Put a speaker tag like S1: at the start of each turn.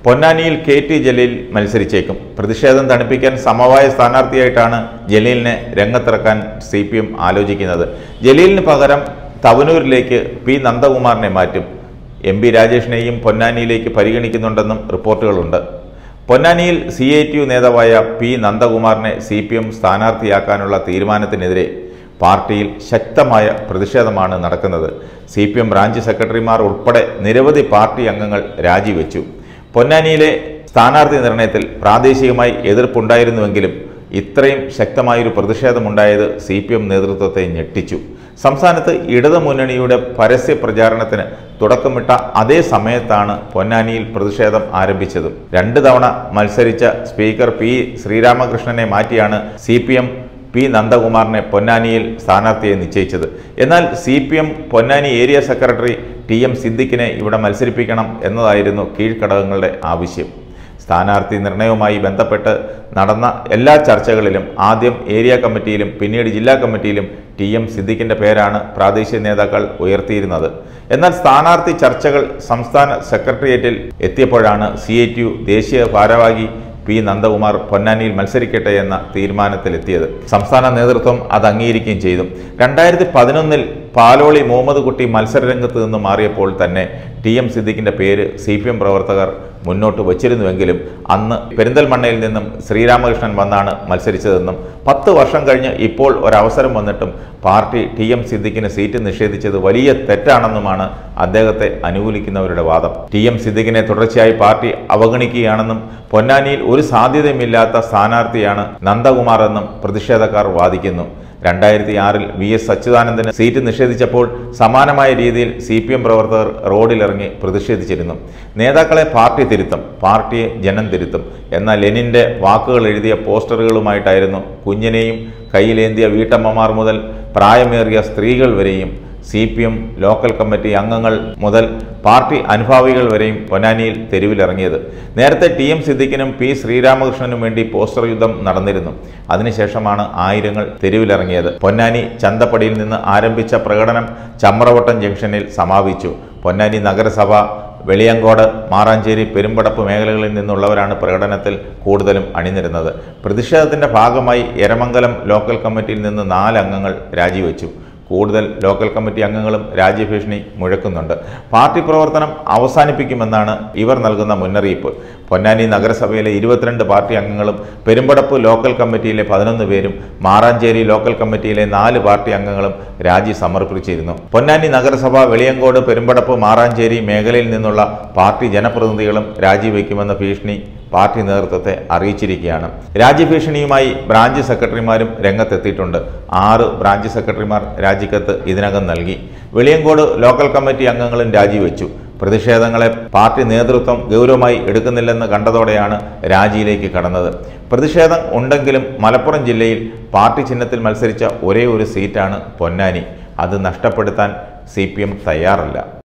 S1: പൊന്നാനിയിൽ K T Jaleel മത്സരിച്ചേക്കും പ്രതിഷേധം തണുപ്പിക്കാൻ സമവായ സ്ഥാനാർത്ഥിയായിട്ടാണ് ജലീലിനെ രംഗത്തിറക്കാൻ സി പി എം ആലോചിക്കുന്നത് ജലീലിന് പകരം തവനൂരിലേക്ക് പി നന്ദകുമാറിനെ മാറ്റും എം പി രാജേഷിനെയും പൊന്നാനിയിലേക്ക് പരിഗണിക്കുന്നുണ്ടെന്നും റിപ്പോർട്ടുകളുണ്ട് പൊന്നാനിയിൽ സി ഐ ടി യു നേതാവായ പി നന്ദകുമാറിനെ സി പി എം സ്ഥാനാർത്ഥിയാക്കാനുള്ള തീരുമാനത്തിനെതിരെ പാർട്ടിയിൽ ശക്തമായ പ്രതിഷേധമാണ് നടക്കുന്നത് സി പി എം ബ്രാഞ്ച് സെക്രട്ടറിമാർ ഉൾപ്പെടെ നിരവധി പാർട്ടി അംഗങ്ങൾ രാജിവെച്ചു പൊന്നാനിയിലെ സ്ഥാനാർത്ഥി നിർണയത്തിൽ പ്രാദേശികമായി എതിർപ്പുണ്ടായിരുന്നുവെങ്കിലും ഇത്രയും ശക്തമായൊരു പ്രതിഷേധമുണ്ടായത് സി പി എം നേതൃത്വത്തെ ഞെട്ടിച്ചു സംസ്ഥാനത്ത് ഇടതുമുന്നണിയുടെ പരസ്യ പ്രചാരണത്തിന് തുടക്കമിട്ട അതേ സമയത്താണ് പൊന്നാനിയിൽ പ്രതിഷേധം ആരംഭിച്ചത് രണ്ട് തവണ മത്സരിച്ച സ്പീക്കർ പി ശ്രീരാമകൃഷ്ണനെ മാറ്റിയാണ് സി പി എം പി നന്ദകുമാറിനെ പൊന്നാനിയിൽ സ്ഥാനാർത്ഥിയെ നിശ്ചയിച്ചത് എന്നാൽ C P M Ponnani area secretary T M സിദ്ദിഖിനെ ഇവിടെ മത്സരിപ്പിക്കണം എന്നതായിരുന്നു കീഴ്ഘടകങ്ങളുടെ ആവശ്യം സ്ഥാനാർത്ഥി നിർണയവുമായി ബന്ധപ്പെട്ട് നടന്ന എല്ലാ ചർച്ചകളിലും ആദ്യം ഏരിയ കമ്മിറ്റിയിലും പിന്നീട് ജില്ലാ കമ്മിറ്റിയിലും ടി എം സിദ്ദിഖിൻ്റെ പേരാണ് പ്രാദേശിക നേതാക്കൾ ഉയർത്തിയിരുന്നത് എന്നാൽ സ്ഥാനാർത്ഥി ചർച്ചകൾ സംസ്ഥാന സെക്രട്ടേറിയറ്റിൽ എത്തിയപ്പോഴാണ് സി ഐ ടി യു ദേശീയ ഭാരവാഹി പി നന്ദകുമാർ പൊന്നാനിയിൽ മത്സരിക്കട്ടെ എന്ന തീരുമാനത്തിലെത്തിയത് സംസ്ഥാന നേതൃത്വം അത് അംഗീകരിക്കുകയും ചെയ്തു രണ്ടായിരത്തി പതിനൊന്നിൽ പാലോളി മുഹമ്മദ് കുട്ടി മത്സരരംഗത്ത് നിന്ന് മാറിയപ്പോൾ തന്നെ ടി എം സിദ്ദിഖിൻ്റെ പേര് സി പി എം പ്രവർത്തകർ മുന്നോട്ട് വച്ചിരുന്നുവെങ്കിലും അന്ന് പെരിന്തൽമണ്ണയിൽ നിന്നും ശ്രീരാമകൃഷ്ണൻ വന്നാണ് മത്സരിച്ചതെന്നും പത്ത് വർഷം കഴിഞ്ഞ് ഇപ്പോൾ ഒരവസരം വന്നിട്ടും പാർട്ടി ടി എം സിദ്ദിഖിന് സീറ്റ് നിഷേധിച്ചത് വലിയ തെറ്റാണെന്നുമാണ് അദ്ദേഹത്തെ അനുകൂലിക്കുന്നവരുടെ വാദം ടി എം സിദ്ദിഖിനെ തുടർച്ചയായി പാർട്ടി അവഗണിക്കുകയാണെന്നും പൊന്നാനിയിൽ ഒരു സാധ്യതയുമില്ലാത്ത സ്ഥാനാർത്ഥിയാണ് നന്ദകുമാർ എന്നും പ്രതിഷേധക്കാർ വാദിക്കുന്നു രണ്ടായിരത്തി ആറിൽ വി എസ് അച്യുതാനന്ദന് സീറ്റ് നിഷേധിച്ചപ്പോൾ സമാനമായ രീതിയിൽ സി പി എം പ്രവർത്തകർ റോഡിലിറങ്ങി പ്രതിഷേധിച്ചിരുന്നു നേതാക്കളെ പാർട്ടി തിരുത്തും പാർട്ടിയെ ജനം തിരുത്തും എന്ന ലെനിൻ്റെ വാക്കുകൾ എഴുതിയ പോസ്റ്ററുകളുമായിട്ടായിരുന്നു കുഞ്ഞിനെയും കയ്യിലേന്തിയ വീട്ടമ്മമാർ മുതൽ പ്രായമേറിയ സ്ത്രീകൾ വരെയും C P M local committee അംഗങ്ങൾ മുതൽ പാർട്ടി അനുഭാവികൾ വരെയും പൊന്നാനിയിൽ തെരുവിലിറങ്ങിയത് നേരത്തെ ടി എം സിദ്ദിഖിനും പി ശ്രീരാമകൃഷ്ണനും വേണ്ടി പോസ്റ്റർ യുദ്ധം നടന്നിരുന്നു അതിനുശേഷമാണ് ആയിരങ്ങൾ തെരുവിലിറങ്ങിയത് പൊന്നാനി ചന്തപ്പടിയിൽ നിന്ന് ആരംഭിച്ച പ്രകടനം ചമ്രവട്ടം ജംഗ്ഷനിൽ സമാപിച്ചു പൊന്നാനി നഗരസഭ വെളിയങ്കോട് മാറാഞ്ചേരി പെരുമ്പടപ്പ് മേഖലകളിൽ നിന്നുള്ളവരാണ് പ്രകടനത്തിൽ കൂടുതലും അണിനിരുന്നത് പ്രതിഷേധത്തിന്റെ ഭാഗമായി എരമംഗലം ലോക്കൽ കമ്മിറ്റിയിൽ നിന്ന് നാല് അംഗങ്ങൾ രാജിവെച്ചു കൂടുതൽ ലോക്കൽ കമ്മിറ്റി അംഗങ്ങളും രാജ്യഭീഷണി മുഴക്കുന്നുണ്ട് പാർട്ടി പ്രവർത്തനം അവസാനിപ്പിക്കുമെന്നാണ് ഇവർ നൽകുന്ന മുന്നറിയിപ്പ് പൊന്നാനി നഗരസഭയിലെ ഇരുപത്തിരണ്ട് പാർട്ടി അംഗങ്ങളും പെരുമ്പടപ്പ് ലോക്കൽ കമ്മിറ്റിയിലെ പതിനൊന്ന് പേരും മാറാഞ്ചേരി ലോക്കൽ കമ്മിറ്റിയിലെ നാല് പാർട്ടി അംഗങ്ങളും രാജി സമർപ്പിച്ചിരുന്നു പൊന്നാനി നഗരസഭ വെളിയങ്കോട് പെരുമ്പടപ്പ് മാറാഞ്ചേരി മേഖലയിൽ നിന്നുള്ള പാർട്ടി ജനപ്രതിനിധികളും രാജിവെക്കുമെന്ന ഭീഷണി പാർട്ടി നേതൃത്വത്തെ അറിയിച്ചിരിക്കുകയാണ് രാജ്യഭീഷണിയുമായി ബ്രാഞ്ച് സെക്രട്ടറിമാരും രംഗത്തെത്തിയിട്ടുണ്ട് ആറ് ബ്രാഞ്ച് സെക്രട്ടറിമാർ രാജിക്കത്ത് ഇതിനകം നൽകി വെളിയങ്കോട് ലോക്കൽ കമ്മിറ്റി അംഗങ്ങളും രാജിവെച്ചു പ്രതിഷേധങ്ങളെ പാർട്ടി നേതൃത്വം ഗൗരവമായി എടുക്കുന്നില്ലെന്ന് കണ്ടതോടെയാണ് രാജിയിലേക്ക് കടന്നത് പ്രതിഷേധം ഉണ്ടെങ്കിലും മലപ്പുറം ജില്ലയിൽ പാർട്ടി ചിഹ്നത്തിൽ മത്സരിച്ച ഒരേ ഒരു സീറ്റാണ് പൊന്നാനി അത് നഷ്ടപ്പെടുത്താൻ സി തയ്യാറല്ല